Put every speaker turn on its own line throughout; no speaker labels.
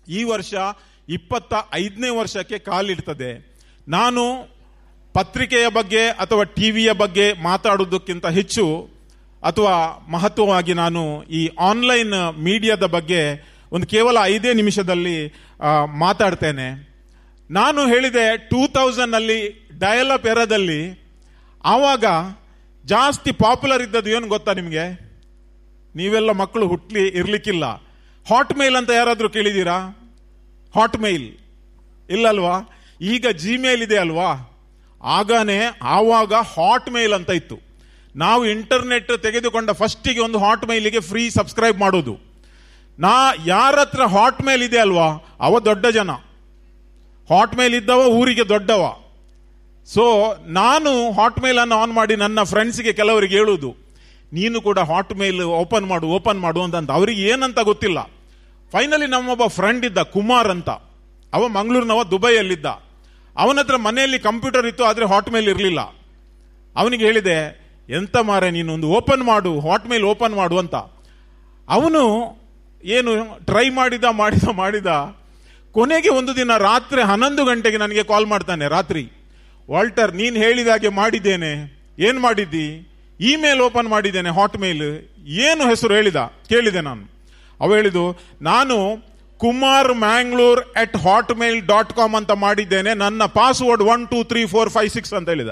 ಈ ವರ್ಷ ಇಪ್ಪತ್ತ ಐದನೇ ವರ್ಷಕ್ಕೆ ಕಾಲಿಡ್ತದೆ ನಾನು ಪತ್ರಿಕೆಯ ಬಗ್ಗೆ ಅಥವಾ ಟಿವಿಯ ಬಗ್ಗೆ ಮಾತಾಡುವುದಕ್ಕಿಂತ ಹೆಚ್ಚು ಅಥವಾ ಮಹತ್ವವಾಗಿ ನಾನು ಈ ಆನ್ಲೈನ್ ಮೀಡಿಯಾದ ಬಗ್ಗೆ ಒಂದು ಕೇವಲ ಐದೇ ನಿಮಿಷದಲ್ಲಿ ಆ, ಮಾತಾಡ್ತೇನೆ ನಾನು ಹೇಳಿದೆ ಟೂ ತೌಸಂಡ್ನಲ್ಲಿ ಡಯಲಪ್ ಎರದಲ್ಲಿ ಆವಾಗ ಜಾಸ್ತಿ ಪಾಪ್ಯುಲರ್ ಇದ್ದದ್ದು ಏನು ಗೊತ್ತಾ ನಿಮಗೆ ನೀವೆಲ್ಲ ಮಕ್ಕಳು ಹುಟ್ಲಿ ಇರ್ಲಿಕ್ಕಿಲ್ಲ ಹಾಟ್ ಮೇಲ್ ಅಂತ ಯಾರಾದರೂ ಕೇಳಿದ್ದೀರಾ ಹಾಟ್ ಮೇಲ್ ಇಲ್ಲಲ್ವಾ ಈಗ ಜಿಮೇಲ್ ಇದೆ ಅಲ್ವಾ ಆಗಾನೇ ಆವಾಗ ಹಾಟ್ ಮೇಲ್ ಅಂತ ಇತ್ತು ನಾವು ಇಂಟರ್ನೆಟ್ ತೆಗೆದುಕೊಂಡ ಫಸ್ಟಿಗೆ ಒಂದು ಹಾಟ್ ಮೇಲಿಗೆ ಫ್ರೀ ಸಬ್ಸ್ಕ್ರೈಬ್ ಮಾಡೋದು ನಾ ಯಾರ ಹತ್ರ ಹಾಟ್ ಮೇಲ್ ಇದೆ ಅಲ್ವಾ ಅವ ದೊಡ್ಡ ಜನ ಹಾಟ್ ಮೇಲ್ ಇದ್ದವ ಊರಿಗೆ ದೊಡ್ಡವ ಸೊ ನಾನು ಹಾಟ್ ಮೇಲ್ ಅನ್ನು ಆನ್ ಮಾಡಿ ನನ್ನ ಫ್ರೆಂಡ್ಸ್ಗೆ ಕೆಲವರಿಗೆ ಹೇಳುವುದು ನೀನು ಕೂಡ ಹಾಟ್ ಮೇಲ್ ಓಪನ್ ಮಾಡು ಓಪನ್ ಮಾಡು ಅಂತ ಅವರಿಗೆ ಏನಂತ ಗೊತ್ತಿಲ್ಲ ಫೈನಲಿ ನಮ್ಮೊಬ್ಬ ಫ್ರೆಂಡ್ ಇದ್ದ ಕುಮಾರ್ ಅಂತ ಅವ ಮಂಗಳೂರಿನವ ದುಬೈಯಲ್ಲಿದ್ದ ಅವನ ಹತ್ರ ಮನೆಯಲ್ಲಿ ಕಂಪ್ಯೂಟರ್ ಇತ್ತು ಆದರೆ ಹಾಟ್ ಮೇಲ್ ಇರಲಿಲ್ಲ ಅವನಿಗೆ ಹೇಳಿದೆ ಎಂತ ಮಾರೆ ನೀನು ಒಂದು ಓಪನ್ ಮಾಡು ಹಾಟ್ ಮೇಲ್ ಓಪನ್ ಮಾಡು ಅಂತ ಅವನು ಏನು ಟ್ರೈ ಮಾಡಿದ ಮಾಡಿದ ಮಾಡಿದ ಕೊನೆಗೆ ಒಂದು ದಿನ ರಾತ್ರಿ ಹನ್ನೊಂದು ಗಂಟೆಗೆ ನನಗೆ ಕಾಲ್ ಮಾಡ್ತಾನೆ ರಾತ್ರಿ ವಾಲ್ಟರ್ ನೀನು ಹೇಳಿದ ಹಾಗೆ ಮಾಡಿದ್ದೇನೆ ಏನು ಮಾಡಿದ್ದಿ ಇಮೇಲ್ ಓಪನ್ ಮಾಡಿದ್ದೇನೆ ಹಾಟ್ ಮೇಲ್ ಏನು ಹೆಸರು ಹೇಳಿದ ಕೇಳಿದೆ ನಾನು ಅವ ಹೇಳಿದು ನಾನು Kumar Mangalore at Hotmail dot com ಅಂತ ಮಾಡಿದ್ದೇನೆ ನನ್ನ password one two three four five six ಅಂತ ಹೇಳಿದ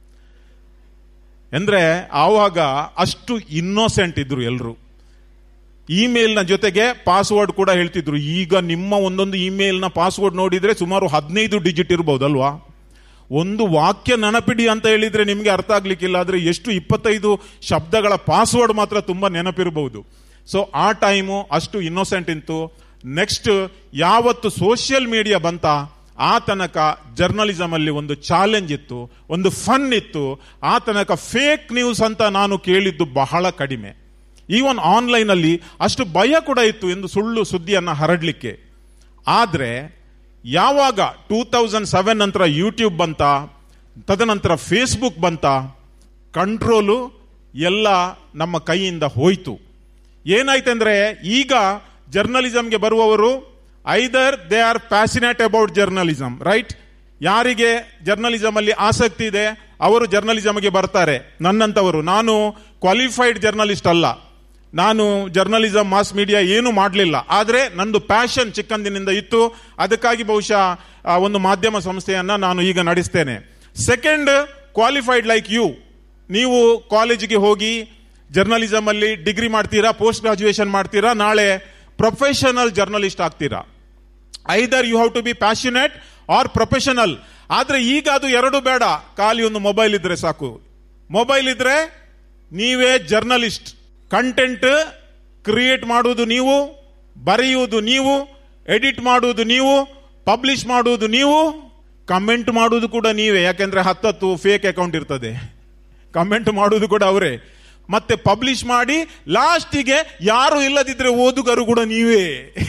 ಅಂದ್ರೆ ಆವಾಗ ಅಷ್ಟು ಇನ್ನೋಸೆಂಟ್ ಇದ್ರು ಎಲ್ಲರೂ ಇಮೇಲ್ನ ಜೊತೆಗೆ ಪಾಸ್ವರ್ಡ್ ಕೂಡ ಹೇಳ್ತಿದ್ರು ಈಗ ನಿಮ್ಮ ಒಂದೊಂದು ಇಮೇಲ್ನ ಪಾಸ್ವರ್ಡ್ ನೋಡಿದ್ರೆ ಸುಮಾರು ಹದಿನೈದು ಡಿಜಿಟ್ ಇರ್ಬೋದಲ್ವಾ ಒಂದು ವಾಕ್ಯ ನೆನಪಿಡಿ ಅಂತ ಹೇಳಿದ್ರೆ ನಿಮಗೆ ಅರ್ಥ ಆಗ್ಲಿಕ್ಕಿಲ್ಲ ಆದ್ರೆ ಎಷ್ಟು ಇಪ್ಪತ್ತೈದು ಶಬ್ದಗಳ ಪಾಸ್ವರ್ಡ್ ಮಾತ್ರ ತುಂಬಾ ನೆನಪಿರಬಹುದು ಸೊ ಆ ಟೈಮು ಅಷ್ಟು ಇನ್ನೋಸೆಂಟ್ ಇತ್ತು ನೆಕ್ಸ್ಟ್ ಯಾವತ್ತು ಸೋಷಿಯಲ್ ಮೀಡಿಯಾ ಬಂತ ಆ ತನಕ ಜರ್ನಲಿಸಮ್ ಅಲ್ಲಿ ಒಂದು ಚಾಲೆಂಜ್ ಇತ್ತು ಒಂದು ಫನ್ ಇತ್ತು ಆ ತನಕ ಫೇಕ್ ನ್ಯೂಸ್ ಅಂತ ನಾನು ಕೇಳಿದ್ದು ಬಹಳ ಕಡಿಮೆ ಈವನ್ ಆನ್ಲೈನ್ ಅಲ್ಲಿ ಅಷ್ಟು ಭಯ ಕೂಡ ಇತ್ತು ಎಂದು ಸುಳ್ಳು ಸುದ್ದಿಯನ್ನ ಹರಡ್ಲಿಕ್ಕೆ ಆದ್ರೆ ಯಾವಾಗ ಟೂ ತೌಸಂಡ್ ಸೆವೆನ್ ನಂತರ ಯೂಟ್ಯೂಬ್ ಬಂತ ತದನಂತರ ಫೇಸ್ಬುಕ್ ಬಂತ ಕಂಟ್ರೋಲು ಎಲ್ಲ ನಮ್ಮ ಕೈಯಿಂದ ಹೋಯ್ತು ಏನಾಯ್ತಂದ್ರೆ ಈಗ ಜರ್ನಲಿಸಂಗೆ ಬರುವವರು either they are passionate about journalism right ಯಾರಿಗೆ ಜರ್ನಲಿಸಮ್ ಅಲ್ಲಿ ಆಸಕ್ತಿ ಇದೆ ಅವರು ಜರ್ನಲಿಸಮ್ಗೆ ಬರ್ತಾರೆ ನನ್ನಂತವರು ನಾನು ಕ್ವಾಲಿಫೈಡ್ ಜರ್ನಲಿಸ್ಟ್ ಅಲ್ಲ ನಾನು ಜರ್ನಲಿಸಮ್ ಮಾಸ್ ಮೀಡಿಯಾ ಏನು ಮಾಡಲಿಲ್ಲ ಆದರೆ ನಂದು ಪ್ಯಾಷನ್ ಚಿಕ್ಕಂದಿನಿಂದ ಇತ್ತು ಅದಕ್ಕಾಗಿ ಬಹುಶಃ ಆ, ಒಂದು ಮಾಧ್ಯಮ ಸಂಸ್ಥೆಯನ್ನ ನಾನು ಈಗ ನಡೆಸ್ತೇನೆ ಸೆಕೆಂಡ್ ಕ್ವಾಲಿಫೈಡ್ ಲೈಕ್ ಯು ನೀವು ಕಾಲೇಜಿಗೆ ಹೋಗಿ ಜರ್ನಲಿಸಮ್ ಅಲ್ಲಿ ಡಿಗ್ರಿ ಮಾಡ್ತೀರಾ ಪೋಸ್ಟ್ ಗ್ರಾಜುಯೇಷನ್ ಮಾಡ್ತೀರಾ ನಾಳೆ ಪ್ರೊಫೆಷನಲ್ ಜರ್ನಲಿಸ್ಟ್ ಆಗ್ತೀರಾ either you have to be passionate or professional ಆದ್ರೆ ಈಗ ಅದು ಎರಡು ಬೇಡ ಖಾಲಿ ಒಂದು ಮೊಬೈಲ್ ಇದ್ರೆ ಸಾಕು ಮೊಬೈಲ್ ಇದ್ರೆ ನೀವೇ ಜರ್ನಲಿಸ್ಟ್ ಕಂಟೆಂಟ್ ಕ್ರಿಯೇಟ್ ಮಾಡುವುದು ನೀವು ಬರೆಯುವುದು ನೀವು ಎಡಿಟ್ ಮಾಡುವುದು ನೀವು ಪಬ್ಲಿಷ್ ಮಾಡುವುದು ನೀವು ಕಮೆಂಟ್ ಮಾಡುವುದು ಕೂಡ ನೀವೇ ಯಾಕೆಂದ್ರೆ ಹತ್ತತ್ತು ಫೇಕ್ ಅಕೌಂಟ್ ಇರ್ತದೆ ಕಮೆಂಟ್ ಮಾಡುವುದು ಕೂಡ ಅವರೇ ಮತ್ತೆ ಪಬ್ಲಿಷ್ ಮಾಡಿ ಲಾಸ್ಟಿಗೆ ಯಾರು ಇಲ್ಲದಿದ್ರೆ ಓದುಗರು ಕೂಡ ನೀವೇ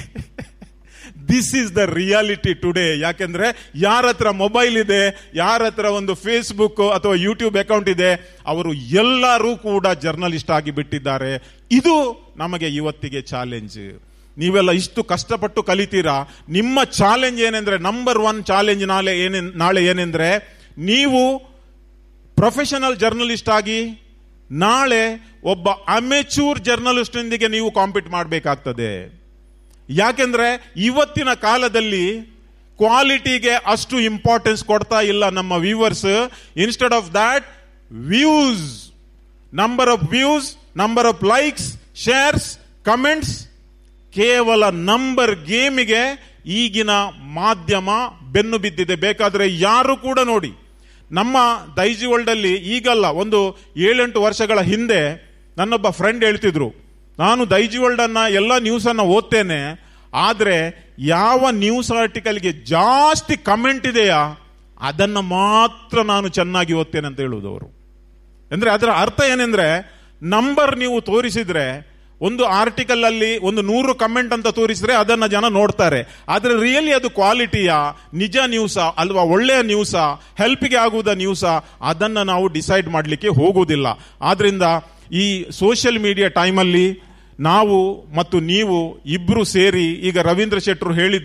this is the reality today ಯಾಕೆಂದ್ರೆ ಯಾರ ಹತ್ರ ಮೊಬೈಲ್ ಇದೆ ಯಾರ ಹತ್ರ ಒಂದು ಫೇಸ್ಬುಕ್ ಅಥವಾ ಯೂಟ್ಯೂಬ್ ಅಕೌಂಟ್ ಇದೆ ಅವರು ಎಲ್ಲರೂ ಕೂಡ ಜರ್ನಲಿಸ್ಟ್ ಆಗಿ ಬಿಟ್ಟಿದ್ದಾರೆ ಇದು ನಮಗೆ ಇವತ್ತಿಗೆ ಚಾಲೆಂಜ್ ನೀವೆಲ್ಲ ಇಷ್ಟು ಕಷ್ಟಪಟ್ಟು ಕಲಿತೀರಾ ನಿಮ್ಮ ಚಾಲೆಂಜ್ ಏನೆಂದ್ರೆ ನಂಬರ್ ಒನ್ ಚಾಲೆಂಜ್ ನಾಳೆ ಏನೆ ನಾಳೆ ಏನೆಂದ್ರೆ ನೀವು ಪ್ರೊಫೆಷನಲ್ ಜರ್ನಲಿಸ್ಟ್ ಆಗಿ ನಾಳೆ ಒಬ್ಬ ಅಮೆಚೂರ್ ಜರ್ನಲಿಸ್ಟ್ ನೊಂದಿಗೆ ನೀವು ಕಾಂಪೀಟ್ ಮಾಡಬೇಕಾಗ್ತದೆ ಯಾಕೆಂದ್ರೆ ಇವತ್ತಿನ ಕಾಲದಲ್ಲಿ ಕ್ವಾಲಿಟಿಗೆ ಅಷ್ಟು ಇಂಪಾರ್ಟೆನ್ಸ್ ಕೊಡ್ತಾ ಇಲ್ಲ ನಮ್ಮ viewers instead of that views number of views number of likes shares comments ಕೇವಲ ನಂಬರ್ ಗೇಮಿಗೆ ಈಗಿನ ಮಾಧ್ಯಮ ಬೆನ್ನು ಬಿದ್ದಿದೆ ಬೇಕಾದ್ರೆ ಯಾರು ಕೂಡ ನೋಡಿ ನಮ್ಮ ದೈಜಿ ವರ್ಲ್ಡ್ ಅಲ್ಲಿ ಈಗಲ್ಲ ಒಂದು ಏಳೆಂಟು ವರ್ಷಗಳ ಹಿಂದೆ ನನ್ನೊಬ್ಬ ಫ್ರೆಂಡ್ ಹೇಳ್ತಿದ್ರು ನಾನು ದೈಜಿ ವರ್ಲ್ಡ್ ಅನ್ನ ಎಲ್ಲ ನ್ಯೂಸ್ ಅನ್ನ ಓದ್ತೇನೆ ಆದ್ರೆ ಯಾವ ನ್ಯೂಸ್ ಆರ್ಟಿಕಲ್ಗೆ ಜಾಸ್ತಿ ಕಮೆಂಟ್ ಇದೆಯಾ ಅದನ್ನ ಮಾತ್ರ ನಾನು ಚೆನ್ನಾಗಿ ಓದ್ತೇನೆ ಅಂತ ಹೇಳುವುದು ಅವರು ಅಂದ್ರೆ ಅದರ ಅರ್ಥ ಏನೆಂದ್ರೆ ನಂಬರ್ ನೀವು ತೋರಿಸಿದ್ರೆ ಒಂದು ಆರ್ಟಿಕಲ್ ಅಲ್ಲಿ ಒಂದು ನೂರು ಕಮೆಂಟ್ ಅಂತ ತೋರಿಸಿದ್ರೆ ಅದನ್ನ ಜನ ನೋಡ್ತಾರೆ ಆದ್ರೆ ರಿಯಲಿ ಅದು ಕ್ವಾಲಿಟಿಯಾ ನಿಜ ನ್ಯೂಸಾ ಅಲ್ವಾ ಒಳ್ಳೆಯ ನ್ಯೂಸಾ ಹೆಲ್ಪ್ಗೆ ಆಗುವುದ ನ್ಯೂಸಾ ಅದನ್ನ ನಾವು ಡಿಸೈಡ್ ಮಾಡಲಿಕ್ಕೆ ಹೋಗುವುದಿಲ್ಲ ಆದ್ರಿಂದ ಈ ಸೋಷಿಯಲ್ ಮೀಡಿಯಾ ಟೈಮಲ್ಲಿ ನಾವು ಮತ್ತು ನೀವು ಇಬ್ರು ಸೇರಿ ಈಗ ರವೀಂದ್ರ ಶೆಟ್ಟರು ಹೇಳಿದ್ದು